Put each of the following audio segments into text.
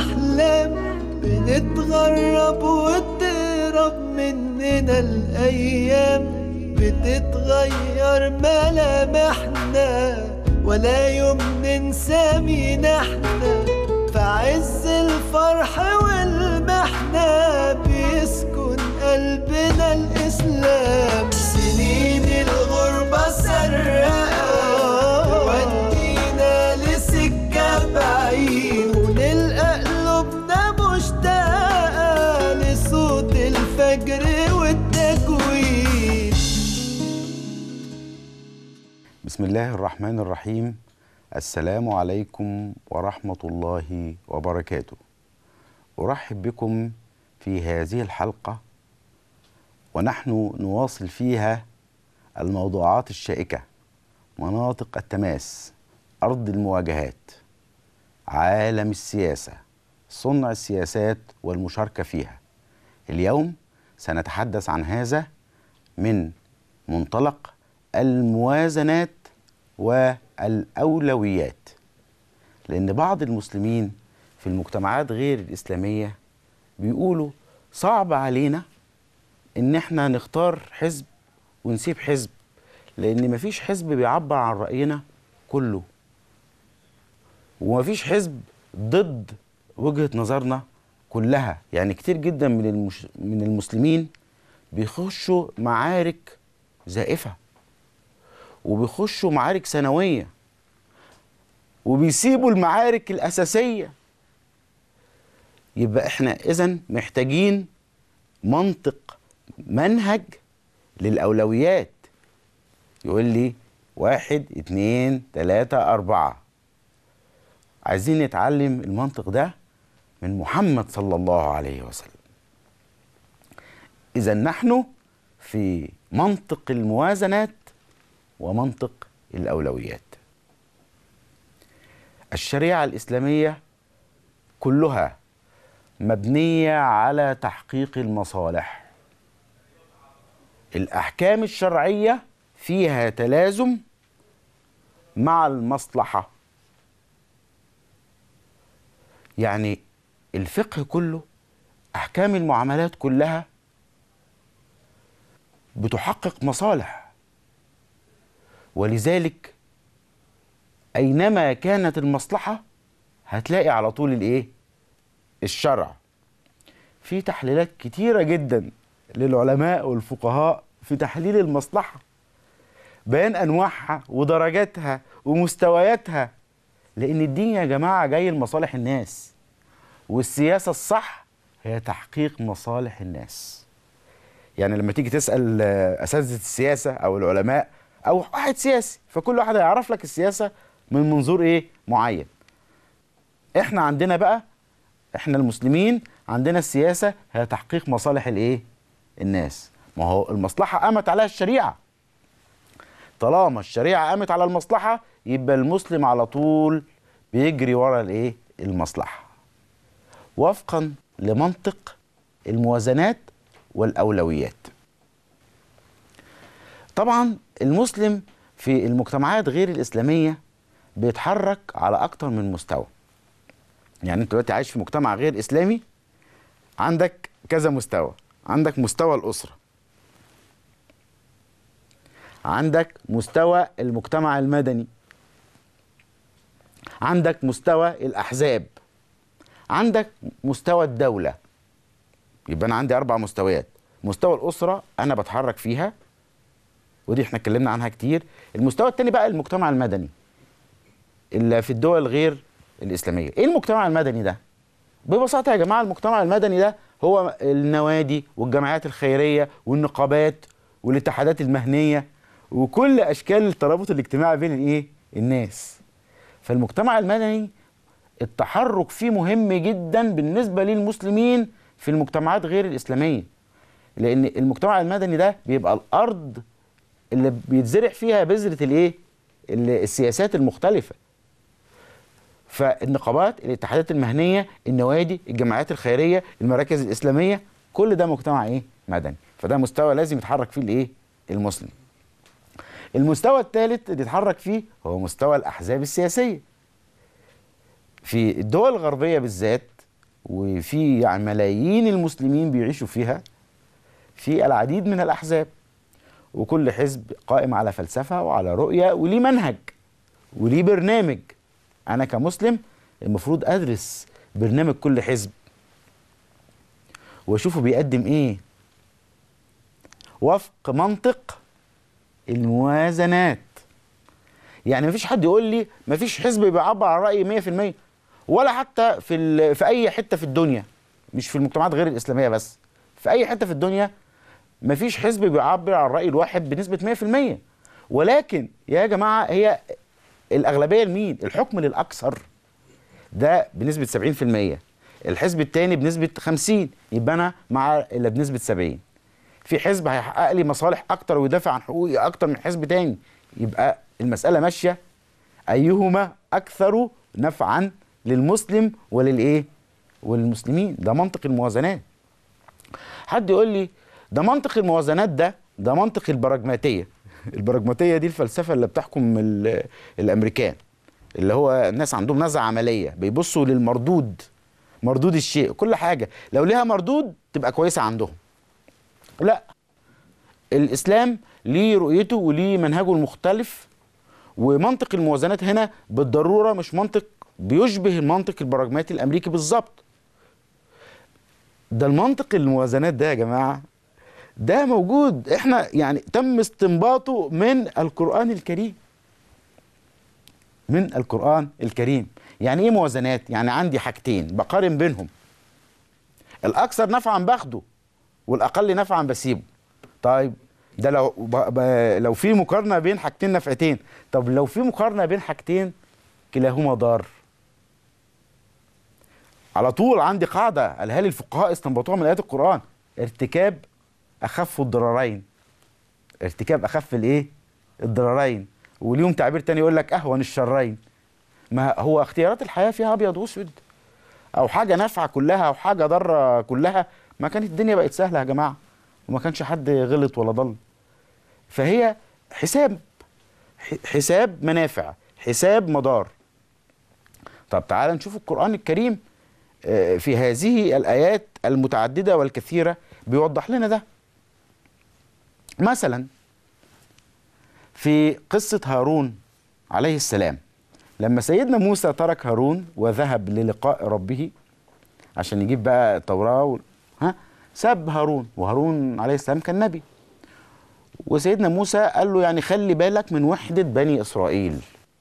أحلام بنتغرب وتهرب مننا الأيام بتتغير ملامحنا ولا يوم ننسى مين احنا في عز الفرح والمحنة بيسكن قلبنا الإسلام سنين الغربة سرقة تودينا لسكة بعيد ونلقى قلوبنا مشتاقة لصوت الفجر والتكوين بسم الله الرحمن الرحيم السلام عليكم ورحمة الله وبركاته أرحب بكم في هذه الحلقة ونحن نواصل فيها الموضوعات الشائكة مناطق التماس أرض المواجهات عالم السياسة صنع السياسات والمشاركة فيها اليوم سنتحدث عن هذا من منطلق الموازنات والأولويات لأن بعض المسلمين في المجتمعات غير الإسلامية بيقولوا صعب علينا إن احنا نختار حزب ونسيب حزب لأن مفيش حزب بيعبر عن رأينا كله ومفيش حزب ضد وجهة نظرنا كلها يعني كتير جدا من المش... من المسلمين بيخشوا معارك زائفة وبيخشوا معارك سنوية وبيسيبوا المعارك الأساسية يبقى احنا إذا محتاجين منطق منهج للأولويات يقول لي واحد اتنين تلاتة أربعة عايزين نتعلم المنطق ده من محمد صلى الله عليه وسلم إذا نحن في منطق الموازنات ومنطق الأولويات الشريعة الإسلامية كلها مبنية على تحقيق المصالح الأحكام الشرعية فيها تلازم مع المصلحة يعني الفقه كله أحكام المعاملات كلها بتحقق مصالح ولذلك أينما كانت المصلحة هتلاقي على طول الإيه؟ الشرع في تحليلات كتيرة جدا للعلماء والفقهاء في تحليل المصلحة بيان أنواعها ودرجاتها ومستوياتها لأن الدين يا جماعة جاي لمصالح الناس والسياسة الصح هي تحقيق مصالح الناس يعني لما تيجي تسأل أساتذة السياسة أو العلماء أو واحد سياسي فكل واحد هيعرف لك السياسة من منظور إيه معين إحنا عندنا بقى إحنا المسلمين عندنا السياسة هي تحقيق مصالح الإيه الناس ما هو المصلحة قامت عليها الشريعة طالما الشريعة قامت على المصلحة يبقى المسلم على طول بيجري ورا الإيه المصلحة وفقا لمنطق الموازنات والأولويات طبعا المسلم في المجتمعات غير الإسلامية بيتحرك على أكتر من مستوى يعني أنت دلوقتي عايش في مجتمع غير إسلامي عندك كذا مستوى عندك مستوى الأسرة عندك مستوى المجتمع المدني عندك مستوى الأحزاب عندك مستوى الدولة يبقى أنا عندي أربع مستويات مستوى الأسرة أنا بتحرك فيها ودي احنا اتكلمنا عنها كتير المستوى التاني بقى المجتمع المدني اللي في الدول غير الإسلامية إيه المجتمع المدني ده؟ ببساطة يا جماعة المجتمع المدني ده هو النوادي والجمعيات الخيرية والنقابات والاتحادات المهنية وكل أشكال الترابط الاجتماعي بين الإيه؟ الناس فالمجتمع المدني التحرك فيه مهم جدا بالنسبة للمسلمين في المجتمعات غير الإسلامية لأن المجتمع المدني ده بيبقى الأرض اللي بيتزرع فيها بذرة الإيه؟ السياسات المختلفة فالنقابات الاتحادات المهنية النوادي الجمعيات الخيرية المراكز الإسلامية كل ده مجتمع إيه؟ مدني فده مستوى لازم يتحرك فيه الإيه؟ المسلم المستوى الثالث اللي يتحرك فيه هو مستوى الأحزاب السياسية في الدول الغربية بالذات وفي يعني ملايين المسلمين بيعيشوا فيها في العديد من الأحزاب وكل حزب قائم على فلسفة وعلى رؤية وليه منهج وليه برنامج أنا كمسلم المفروض أدرس برنامج كل حزب وأشوفه بيقدم إيه وفق منطق الموازنات يعني مفيش حد يقول لي مفيش حزب بيعبر عن رأي 100% ولا حتى في ال- في أي حتة في الدنيا مش في المجتمعات غير الإسلامية بس في أي حتة في الدنيا مفيش حزب بيعبر عن الرأي الواحد بنسبة 100% ولكن يا جماعة هي الأغلبية لمين؟ الحكم للأكثر ده بنسبة 70% الحزب التاني بنسبة 50 يبقى أنا مع اللي بنسبة 70 في حزب هيحقق لي مصالح أكتر ويدافع عن حقوقي أكتر من حزب تاني يبقى المسألة ماشية أيهما أكثر نفعا للمسلم وللإيه؟ وللمسلمين ده منطق الموازنات حد يقول لي ده منطق الموازنات ده ده منطق البراجماتيه البراجماتيه دي الفلسفه اللي بتحكم ال- الامريكان اللي هو الناس عندهم نزعه عمليه بيبصوا للمردود مردود الشيء كل حاجه لو ليها مردود تبقى كويسه عندهم لا الاسلام ليه رؤيته وليه منهجه المختلف ومنطق الموازنات هنا بالضروره مش منطق بيشبه المنطق البراجماتي الامريكي بالظبط ده المنطق الموازنات ده يا جماعه ده موجود احنا يعني تم استنباطه من القرآن الكريم من القرآن الكريم يعني ايه موازنات يعني عندي حاجتين بقارن بينهم الاكثر نفعا باخده والاقل نفعا بسيبه طيب ده لو ب... ب... لو في مقارنه بين حاجتين نفعتين طب لو في مقارنه بين حاجتين كلاهما ضار على طول عندي قاعده قالها لي الفقهاء استنبطوها من ايات القران ارتكاب اخف الضررين ارتكاب اخف الايه الضررين وليهم تعبير تاني يقول لك اهون الشرين ما هو اختيارات الحياه فيها ابيض واسود او حاجه نافعه كلها او حاجه ضاره كلها ما كانت الدنيا بقت سهله يا جماعه وما كانش حد غلط ولا ضل فهي حساب ح- حساب منافع حساب مدار طب تعال نشوف القرآن الكريم آه، في هذه الآيات المتعددة والكثيرة بيوضح لنا ده مثلا في قصة هارون عليه السلام لما سيدنا موسى ترك هارون وذهب للقاء ربه عشان يجيب بقى التوراة و... ها ساب هارون وهارون عليه السلام كان نبي وسيدنا موسى قال له يعني خلي بالك من وحدة بني إسرائيل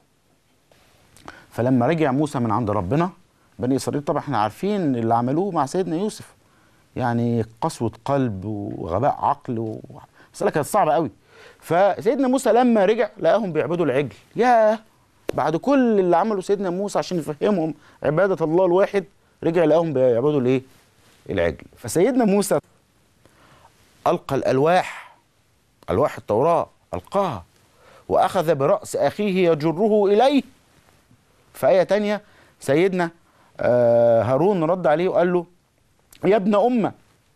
فلما رجع موسى من عند ربنا بني إسرائيل طبعا احنا عارفين اللي عملوه مع سيدنا يوسف يعني قسوة قلب وغباء عقل و... مسألة كانت صعبة قوي فسيدنا موسى لما رجع لقاهم بيعبدوا العجل ياه بعد كل اللي عمله سيدنا موسى عشان يفهمهم عبادة الله الواحد رجع لقاهم بيعبدوا الايه العجل فسيدنا موسى ألقى الألواح ألواح التوراة ألقاها وأخذ برأس أخيه يجره إليه في آية تانية سيدنا آه، هارون رد عليه وقال له يا ابن أمة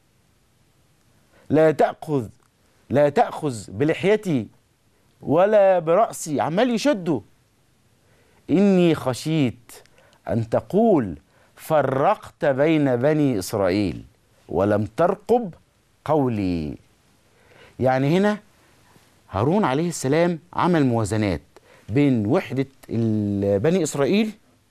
لا تأخذ لا تأخذ بلحيتي ولا برأسي عمال يشده إني خشيت أن تقول فرقت بين بني إسرائيل ولم ترقب قولي يعني هنا هارون عليه السلام عمل موازنات بين وحدة ال- بني إسرائيل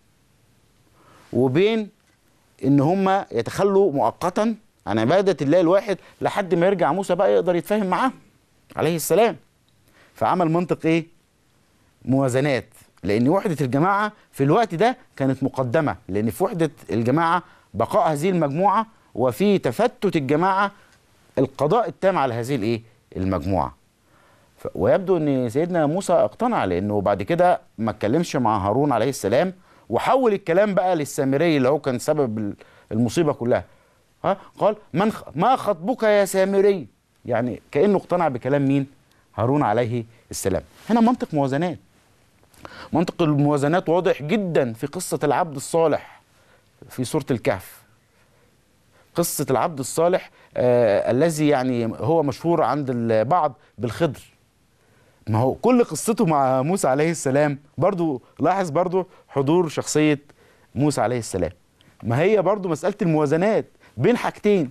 وبين إن هم يتخلوا مؤقتا عن عبادة الله الواحد لحد ما يرجع موسى بقى يقدر يتفاهم معاه عليه السلام فعمل منطق إيه؟ موازنات لأن وحدة الجماعة في الوقت ده كانت مقدمة لأن في وحدة الجماعة بقاء هذه المجموعة وفي تفتت الجماعة القضاء التام على هذه الايه المجموعه ف- ويبدو ان سيدنا موسى اقتنع لانه بعد كده ما اتكلمش مع هارون عليه السلام وحول الكلام بقى للسامري اللي هو كان سبب ال- المصيبه كلها ها قال من خ... ما خطبك يا سامري يعني كانه اقتنع بكلام مين هارون عليه السلام هنا منطق موازنات منطق الموازنات واضح جدا في قصه العبد الصالح في سوره الكهف قصة العبد الصالح آه الذي يعني هو مشهور عند البعض بالخضر ما هو كل قصته مع موسى عليه السلام برضو لاحظ برضو حضور شخصية موسى عليه السلام ما هي برضو مسألة الموازنات بين حاجتين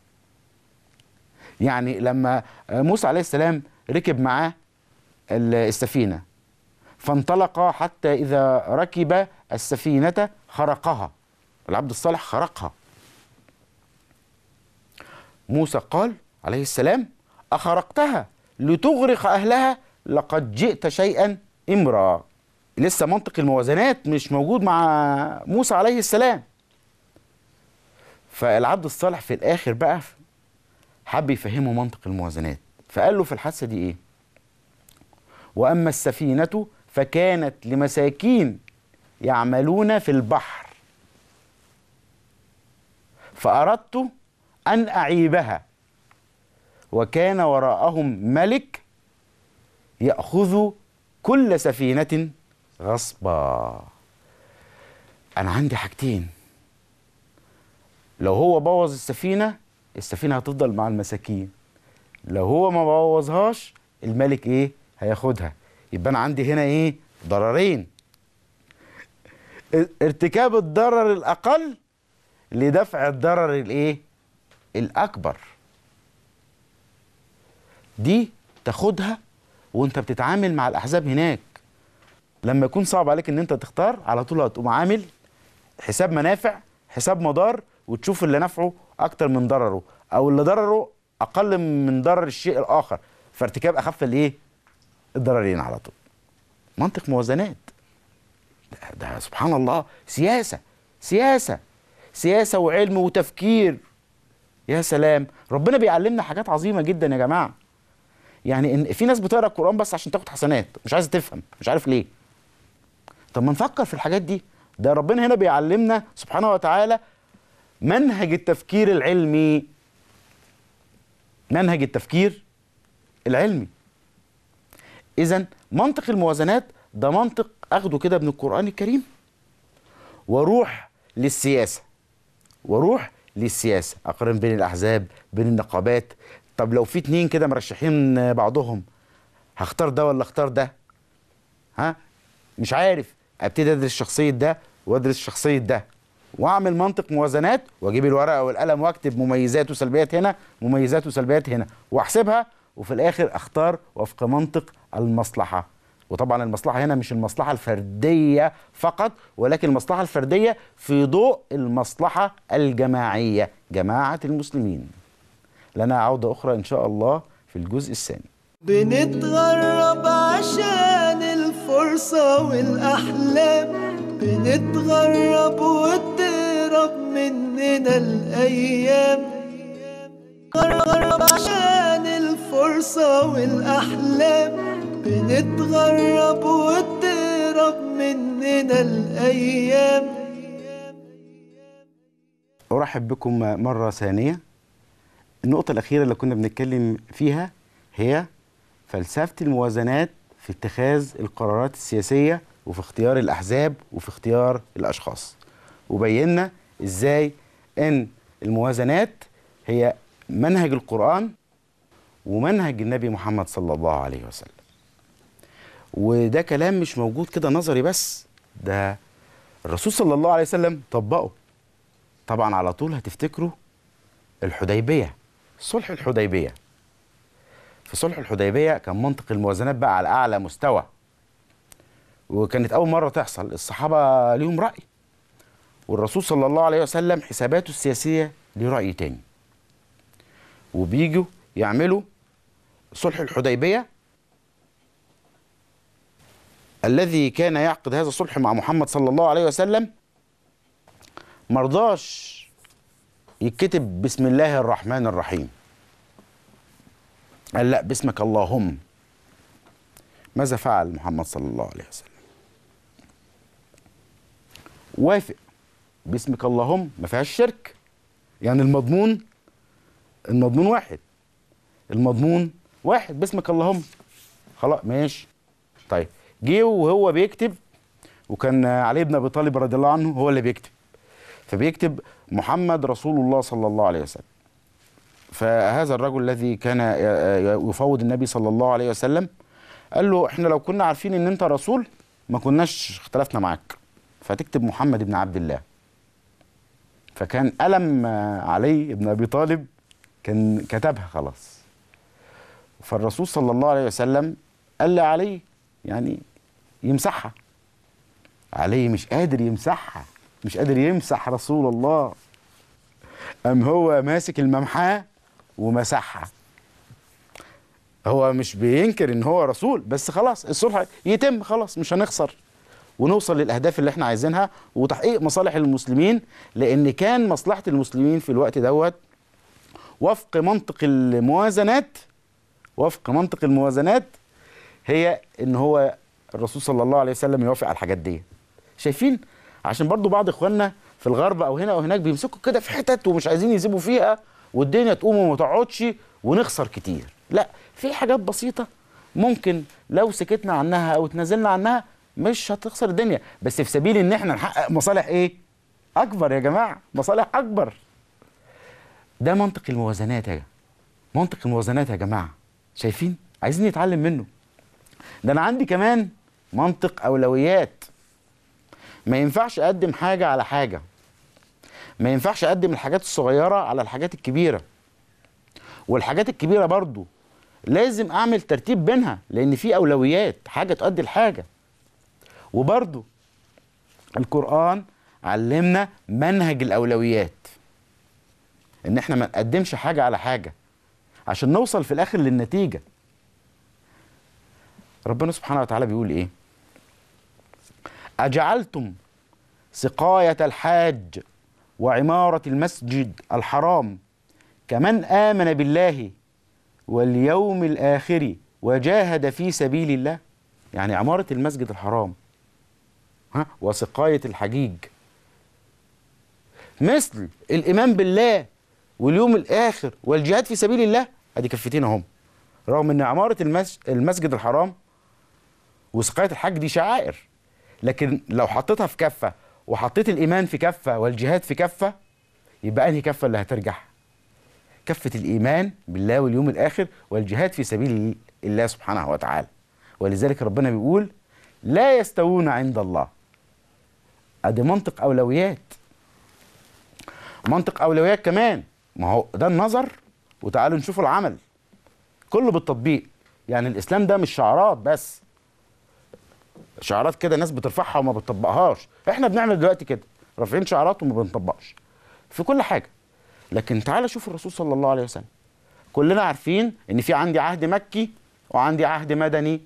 يعني لما موسى عليه السلام ركب معاه ال- السفينة فانطلق حتى إذا ركب السفينة خرقها العبد الصالح خرقها موسى قال عليه السلام أخرقتها لتغرق أهلها لقد جئت شيئا إمرا لسه منطق الموازنات مش موجود مع موسى عليه السلام فالعبد الصالح في الآخر بقى حب يفهمه منطق الموازنات فقال له في الحادثة دي إيه وأما السفينة فكانت لمساكين يعملون في البحر فأردت أن أعيبها وكان وراءهم ملك يأخذ كل سفينة غصبا أنا عندي حاجتين لو هو بوظ السفينة السفينة هتفضل مع المساكين لو هو ما بوظهاش الملك ايه هياخدها يبقى انا عندي هنا ايه ضررين ارتكاب الضرر الاقل لدفع الضرر الايه الاكبر دي تاخدها وانت بتتعامل مع الاحزاب هناك لما يكون صعب عليك ان انت تختار على طول هتقوم عامل حساب منافع حساب مضار وتشوف اللي نفعه اكتر من ضرره او اللي ضرره اقل من ضرر الشيء الاخر فارتكاب اخف الايه الضررين على طول منطق موازنات ده, ده سبحان الله سياسه سياسه سياسه وعلم وتفكير يا سلام ربنا بيعلمنا حاجات عظيمه جدا يا جماعه يعني ان في ناس بتقرا القران بس عشان تاخد حسنات مش عايزه تفهم مش عارف ليه طب ما نفكر في الحاجات دي ده ربنا هنا بيعلمنا سبحانه وتعالى منهج التفكير العلمي منهج التفكير العلمي اذا منطق الموازنات ده منطق اخده كده من القران الكريم واروح للسياسه واروح للسياسه اقارن بين الاحزاب بين النقابات طب لو في اتنين كده مرشحين بعضهم هختار ده ولا اختار ده ها مش عارف ابتدي ادرس شخصيه ده وادرس شخصيه ده واعمل منطق موازنات واجيب الورقه والقلم واكتب مميزات وسلبيات هنا مميزات وسلبيات هنا واحسبها وفي الاخر اختار وفق منطق المصلحه وطبعا المصلحه هنا مش المصلحه الفرديه فقط ولكن المصلحه الفرديه في ضوء المصلحه الجماعيه جماعه المسلمين لنا عوده اخرى ان شاء الله في الجزء الثاني بنتغرب عشان الفرصة والأحلام بنتغرب وتهرب مننا الأيام غرب عشان الفرصة والأحلام بنتغرب وتهرب مننا الأيام ارحب بكم مره ثانيه النقطه الاخيره اللي كنا بنتكلم فيها هي فلسفه الموازنات في اتخاذ القرارات السياسيه وفي اختيار الاحزاب وفي اختيار الاشخاص وبينا ازاي ان الموازنات هي منهج القران ومنهج النبي محمد صلى الله عليه وسلم وده كلام مش موجود كده نظري بس ده الرسول صلى الله عليه وسلم طبقه طبعا على طول هتفتكروا الحديبيه صلح الحديبيه في صلح الحديبيه كان منطق الموازنات بقى على اعلى مستوى وكانت اول مره تحصل الصحابه ليهم راي والرسول صلى الله عليه وسلم حساباته السياسيه ليه راي تاني وبيجوا يعملوا صلح الحديبيه الذي كان يعقد هذا الصلح مع محمد صلى الله عليه وسلم مرضاش يتكتب بسم الله الرحمن الرحيم قال لا باسمك اللهم ماذا فعل محمد صلى الله عليه وسلم وافق باسمك اللهم ما فيهاش شرك يعني المضمون المضمون واحد المضمون واحد باسمك اللهم خلاص ماشي طيب جه وهو بيكتب وكان علي بن ابي طالب رضي الله عنه هو اللي بيكتب فبيكتب محمد رسول الله صلى الله عليه وسلم فهذا الرجل الذي كان يفوض النبي صلى الله عليه وسلم قال له احنا لو كنا عارفين ان انت رسول ما كناش اختلفنا معاك فتكتب محمد بن عبد الله فكان ألم علي بن أبي طالب كان كتبها خلاص فالرسول صلى الله عليه وسلم قال لعلي يعني يمسحها علي مش قادر يمسحها مش قادر يمسح رسول الله أم هو ماسك الممحاه ومسحها هو مش بينكر ان هو رسول بس خلاص الصلح يتم خلاص مش هنخسر ونوصل للاهداف اللي احنا عايزينها وتحقيق مصالح المسلمين لان كان مصلحه المسلمين في الوقت دوت وفق منطق الموازنات وفق منطق الموازنات هي ان هو الرسول صلى الله عليه وسلم يوافق على الحاجات دي شايفين عشان برضو بعض اخواننا في الغرب او هنا او هناك بيمسكوا كده في حتت ومش عايزين يسيبوا فيها والدنيا تقوم وما تقعدش ونخسر كتير لا في حاجات بسيطه ممكن لو سكتنا عنها او اتنازلنا عنها مش هتخسر الدنيا بس في سبيل ان احنا نحقق مصالح ايه اكبر يا جماعه مصالح اكبر ده منطق الموازنات يا جماعه منطق الموازنات يا جماعه شايفين عايزين نتعلم منه ده انا عندي كمان منطق اولويات ما ينفعش اقدم حاجه على حاجه ما ينفعش اقدم الحاجات الصغيره على الحاجات الكبيره والحاجات الكبيره برضو لازم اعمل ترتيب بينها لان في اولويات حاجه تؤدي لحاجه وبرضو القران علمنا منهج الاولويات ان احنا ما نقدمش حاجه على حاجه عشان نوصل في الاخر للنتيجه ربنا سبحانه وتعالى بيقول ايه اجعلتم سقايه الحاج وعماره المسجد الحرام كمن امن بالله واليوم الاخر وجاهد في سبيل الله يعني عماره المسجد الحرام ها وسقايه الحجيج مثل الايمان بالله واليوم الاخر والجهاد في سبيل الله ادي كفتين اهم رغم ان عماره المس- المسجد الحرام وسقايه الحج دي شعائر لكن لو حطيتها في كفه وحطيت الايمان في كفه والجهاد في كفه يبقى انهي كفه اللي هترجح كفه الايمان بالله واليوم الاخر والجهاد في سبيل الله سبحانه وتعالى ولذلك ربنا بيقول لا يستوون عند الله ادي منطق اولويات منطق اولويات كمان ما هو ده النظر وتعالوا نشوف العمل كله بالتطبيق يعني الاسلام ده مش شعارات بس شعارات كده ناس بترفعها وما بتطبقهاش احنا بنعمل دلوقتي كده رافعين شعارات وما بنطبقش في كل حاجه لكن تعالى شوف الرسول صلى الله عليه وسلم كلنا عارفين ان في عندي عهد مكي وعندي عهد مدني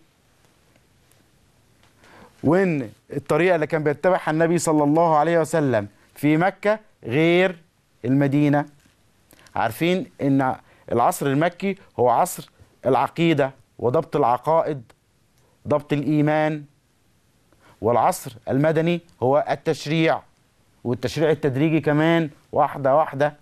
وان الطريقه اللي كان بيتبعها النبي صلى الله عليه وسلم في مكه غير المدينه عارفين ان العصر المكي هو عصر العقيده وضبط العقائد ضبط الايمان والعصر المدني هو التشريع والتشريع التدريجي كمان واحده واحده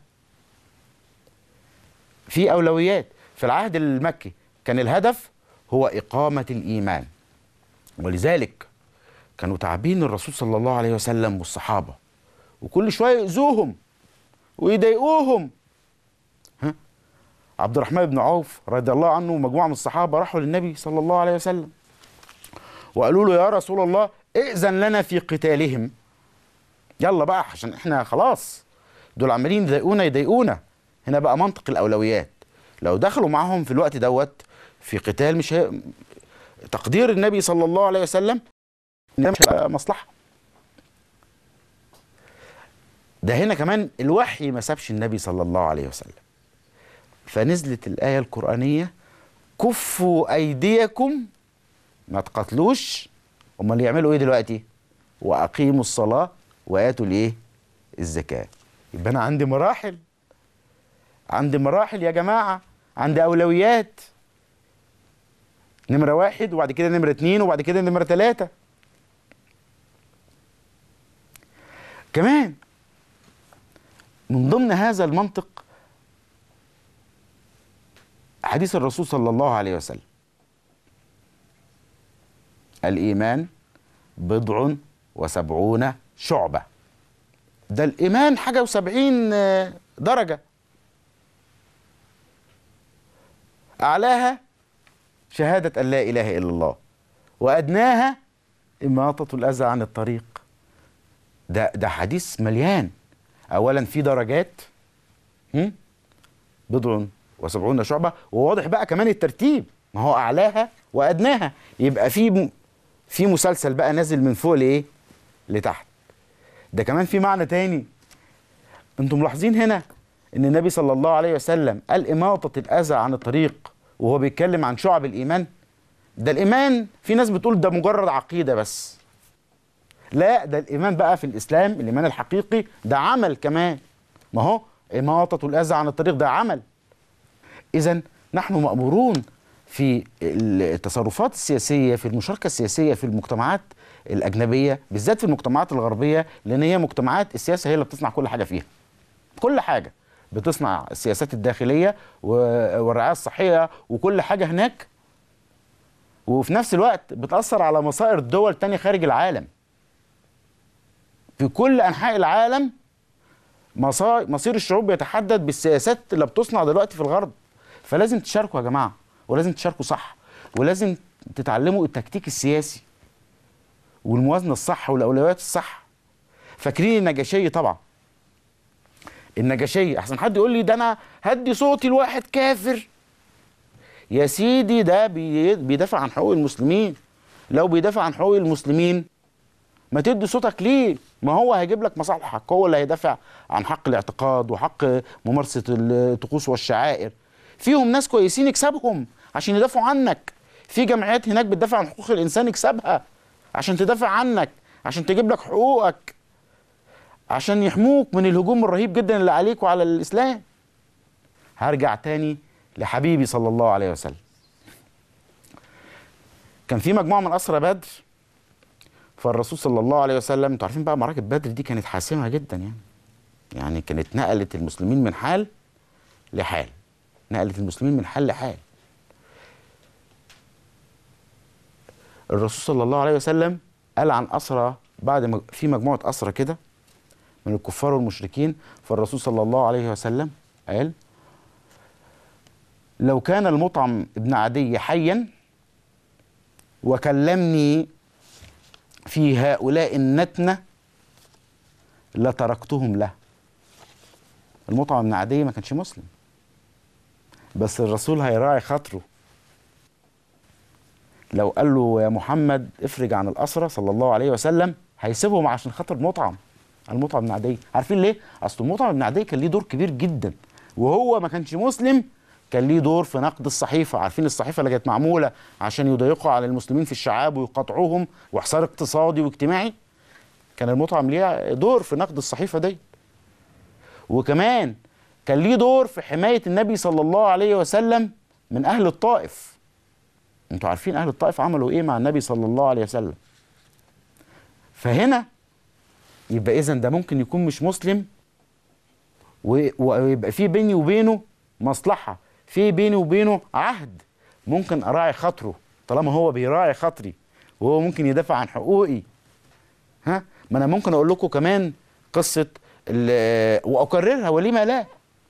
في اولويات في العهد المكي كان الهدف هو اقامه الايمان ولذلك كانوا تعبين الرسول صلى الله عليه وسلم والصحابه وكل شويه يؤذوهم ويضايقوهم ها عبد الرحمن بن عوف رضي الله عنه ومجموعه من الصحابه راحوا للنبي صلى الله عليه وسلم وقالوا له يا رسول الله ائذن لنا في قتالهم يلا بقى عشان احنا خلاص دول عمالين يضايقونا يضايقونا هنا بقى منطق الاولويات لو دخلوا معاهم في الوقت دوت في قتال مش هي... تقدير النبي صلى الله عليه وسلم ان ده مش هيبقى مصلحه ده هنا كمان الوحي ما سابش النبي صلى الله عليه وسلم فنزلت الآية القرآنية كفوا أيديكم ما تقتلوش امال يعملوا ايه دلوقتي واقيموا الصلاه واتوا الايه الزكاه يبقى انا عندي مراحل عندي مراحل يا جماعه عندي اولويات نمره واحد وبعد كده نمره اتنين وبعد كده نمره تلاته كمان من ضمن هذا المنطق حديث الرسول صلى الله عليه وسلم الإيمان بضع وسبعون شعبة ده الإيمان حاجة وسبعين آه، درجة أعلاها شهادة أن لا إله إلا الله وأدناها إماطة الأذى عن الطريق ده ده حديث مليان اولا في درجات هم؟ بضع وسبعون شعبة وواضح بقى كمان الترتيب ما هو أعلاها وأدناها يبقى في م- في مسلسل بقى نازل من فوق لإيه؟ لتحت ده كمان في معنى تاني انتم ملاحظين هنا ان النبي صلى الله عليه وسلم قال إماطة الأذى عن الطريق وهو بيتكلم عن شعب الإيمان ده الإيمان في ناس بتقول ده مجرد عقيدة بس لا ده الإيمان بقى في الإسلام الإيمان الحقيقي ده عمل كمان ما هو إماطة الأذى عن الطريق ده عمل إذا نحن مأمورون في التصرفات السياسية في المشاركة السياسية في المجتمعات الأجنبية بالذات في المجتمعات الغربية لأن هي مجتمعات السياسة هي اللي بتصنع كل حاجة فيها كل حاجة بتصنع السياسات الداخلية و- والرعاية الصحية وكل حاجة هناك وفي نفس الوقت بتأثر على مصائر دول تانية خارج العالم في كل أنحاء العالم مصا- مصير الشعوب بيتحدد بالسياسات اللي بتصنع دلوقتي في الغرب فلازم تشاركوا يا جماعه ولازم تشاركوا صح ولازم تتعلموا التكتيك السياسي والموازنه الصح والاولويات الصح فاكرين النجاشيه طبعا النجاشيه احسن حد يقول لي ده انا هدي صوتي لواحد كافر يا سيدي ده بي- بيدافع عن حقوق المسلمين لو بيدافع عن حقوق المسلمين ما تدي صوتك ليه ما هو هيجيب لك مصالحك هو اللي هيدافع عن حق الاعتقاد وحق ممارسة الطقوس والشعائر فيهم ناس كويسين اكسبهم عشان يدافعوا عنك في جمعيات هناك بتدافع عن حقوق الإنسان اكسبها عشان تدافع عنك عشان تجيب لك حقوقك عشان يحموك من الهجوم الرهيب جدا اللي عليك وعلى الإسلام هرجع تاني لحبيبي صلى الله عليه وسلم كان في مجموعة من أسرى بدر فالرسول صلى الله عليه وسلم انتوا عارفين بقى معركه بدر دي كانت حاسمه جدا يعني يعني كانت نقلت المسلمين من حال لحال نقلت المسلمين من حال لحال الرسول صلى الله عليه وسلم قال عن أسرى بعد ما في مجموعة أسرى كده من الكفار والمشركين فالرسول صلى الله عليه وسلم قال لو كان المطعم ابن عدي حيا وكلمني في هؤلاء النتنة لتركتهم له المطعم بن عدي ما كانش مسلم بس الرسول هيراعي خاطره لو قال له يا محمد افرج عن الأسرة صلى الله عليه وسلم هيسيبهم عشان خاطر مطعم المطعم بن عدي عارفين ليه؟ أصل المطعم بن عدي كان ليه دور كبير جدا وهو ما كانش مسلم كان ليه دور في نقد الصحيفة عارفين الصحيفة اللي كانت معمولة عشان يضيقوا على المسلمين في الشعاب ويقاطعوهم وحصار اقتصادي واجتماعي كان المطعم ليه دور في نقد الصحيفة دي وكمان كان ليه دور في حماية النبي صلى الله عليه وسلم من أهل الطائف انتوا عارفين أهل الطائف عملوا إيه مع النبي صلى الله عليه وسلم فهنا يبقى إذا ده ممكن يكون مش مسلم و- ويبقى في بيني وبينه مصلحة في بيني وبينه عهد ممكن أراعي خاطره طالما هو بيراعي خاطري وهو ممكن يدافع عن حقوقي ها ما أنا ممكن أقول لكم كمان قصة ال- وأكررها ولما لا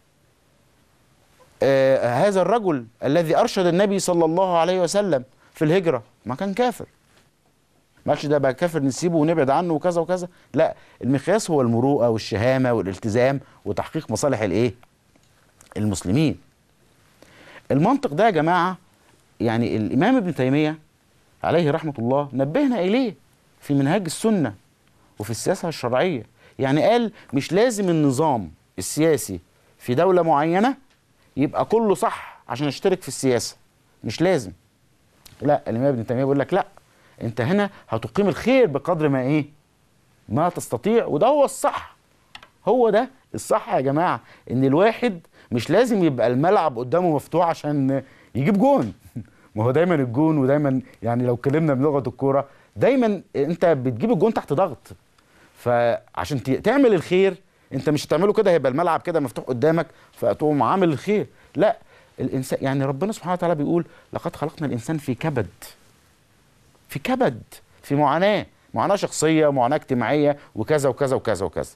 آه هذا الرجل الذي أرشد النبي صلى الله عليه وسلم في الهجرة ما كان كافر ما قالش ده بقى كافر نسيبه ونبعد عنه وكذا وكذا لا المقياس هو المروءة والشهامة والالتزام وتحقيق مصالح الايه المسلمين المنطق ده يا جماعة يعني الإمام ابن تيمية عليه رحمة الله نبهنا إليه في منهاج السنة وفي السياسة الشرعية يعني قال مش لازم النظام السياسي في دولة معينة يبقى كله صح عشان اشترك في السياسة مش لازم لا الإمام ابن تيمية بيقول لك لا أنت هنا هتقيم الخير بقدر ما إيه ما تستطيع وده هو الصح هو ده الصح يا جماعة إن الواحد مش لازم يبقى الملعب قدامه مفتوح عشان يجيب جون ما هو دايما الجون ودايما يعني لو اتكلمنا بلغة الكورة دايما انت بتجيب الجون تحت ضغط فعشان ت- تعمل الخير انت مش هتعمله كده هيبقى الملعب كده مفتوح قدامك فتقوم عامل الخير لا الانسان يعني ربنا سبحانه وتعالى بيقول لقد خلقنا الانسان في كبد في كبد في معاناه معاناه شخصيه معاناه اجتماعيه وكذا وكذا وكذا وكذا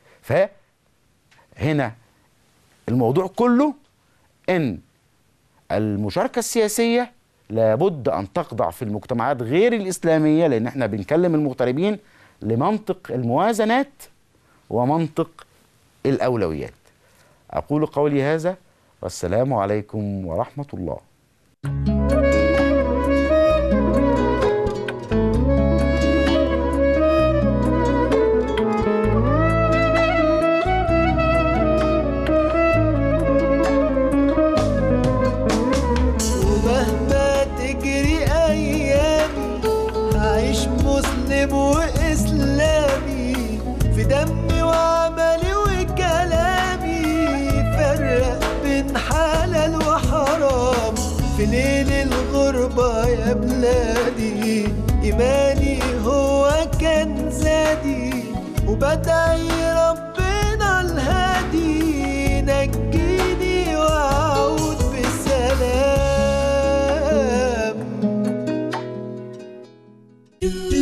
فهنا الموضوع كله ان المشاركه السياسيه لابد ان تخضع في المجتمعات غير الاسلاميه لان احنا بنكلم المغتربين لمنطق الموازنات ومنطق الأولويات أقول قولي هذا والسلام عليكم ورحمة الله ومهما تجري ايامي هعيش مسلم واسلامي في دمي وعملي وكلامي فرق بين حلال وحرام في ليل الغربة يا بلادي إيماني هو كان زادي وبدعي ربنا الهادي نجيني وأعود بسلام